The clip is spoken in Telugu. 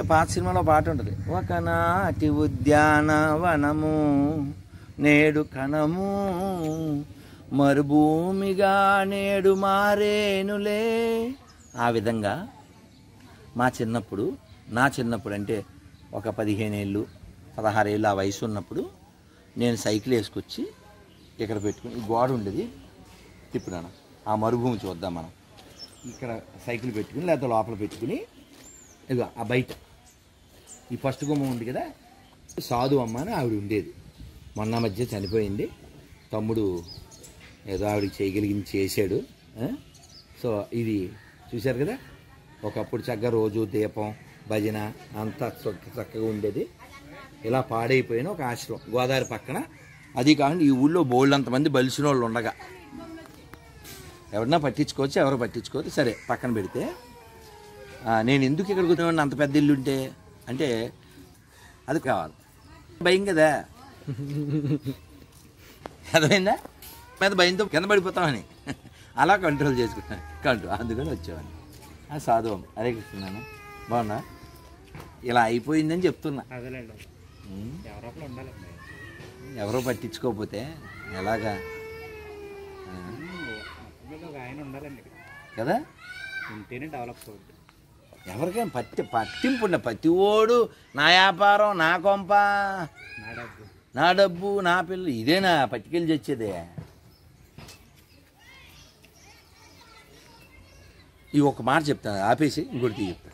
పాత సినిమాలో పాట ఉంటుంది ఒకనాటి ఉద్యానవనము నేడు కణము మరుభూమిగా నేడు మారేనులే ఆ విధంగా మా చిన్నప్పుడు నా చిన్నప్పుడు అంటే ఒక పదిహేను ఏళ్ళు పదహారు ఏళ్ళు ఆ వయసు ఉన్నప్పుడు నేను సైకిల్ వేసుకొచ్చి ఇక్కడ పెట్టుకుని ఈ గోడ ఉండేది తిప్పునాను ఆ మరుభూమి చూద్దాం మనం ఇక్కడ సైకిల్ పెట్టుకుని లేకపోతే లోపల పెట్టుకుని ఇదిగో ఆ బయట ఈ ఫస్ట్ గుమ్మ ఉంది కదా సాధు అమ్మ అని ఆవిడ ఉండేది మొన్న మధ్య చనిపోయింది తమ్ముడు ఏదో ఆవిడకి చేయగలిగింది చేశాడు ఆ? సో ఇది చూశారు కదా ఒకప్పుడు చక్కగా రోజు దీపం భజన అంతా చక్క చక్కగా ఉండేది ఇలా పాడైపోయిన ఒక ఆశ్రమం గోదావరి పక్కన అది కాకుండా ఈ ఊళ్ళో బోల్డ్ అంతమంది బలిసిన వాళ్ళు ఉండగా ఎవరన్నా పట్టించుకోవచ్చు ఎవరు పట్టించుకోవచ్చు సరే పక్కన పెడితే ఆ, నేను ఎందుకు ఇక్కడ కూర్చున్నాను అంత పెద్ద ఇల్లు ఉంటే అంటే అది కావాలి భయం కదా అర్థమైందా మీద భయంతో కింద పడిపోతామని అలా కంట్రోల్ చేసుకున్నాను కంట్రోల్ అందుకని వచ్చేవాడిని ఆ సాధువం హరే కృష్ణనాను బాగున్నా ఇలా అయిపోయిందని చెప్తున్నా అదేలేండి ఉమ్, ఎవరో ఒకరు ఉండాలండి ఎవరో పట్టించుకోకపోతే ఎలాగా ఆ, మొత్తం మీద ఒక ఆయన ఉండాలండి ఇక్కడ కదా ఉంటేనే డెవలప్ అవుతుంది ఎవరికైనా పట్టి పట్టింపు ఉండే ప్రతి ఓడు నా వ్యాపారం నా కొంప నా డబ్బు నా డబ్బు నా పిల్లలు ఇదేనా పట్టుకెళ్ళి తెచ్చేదే ఈ ఒక మాట చెప్తాను ఆపేసి ఇంకోటి చెప్తాను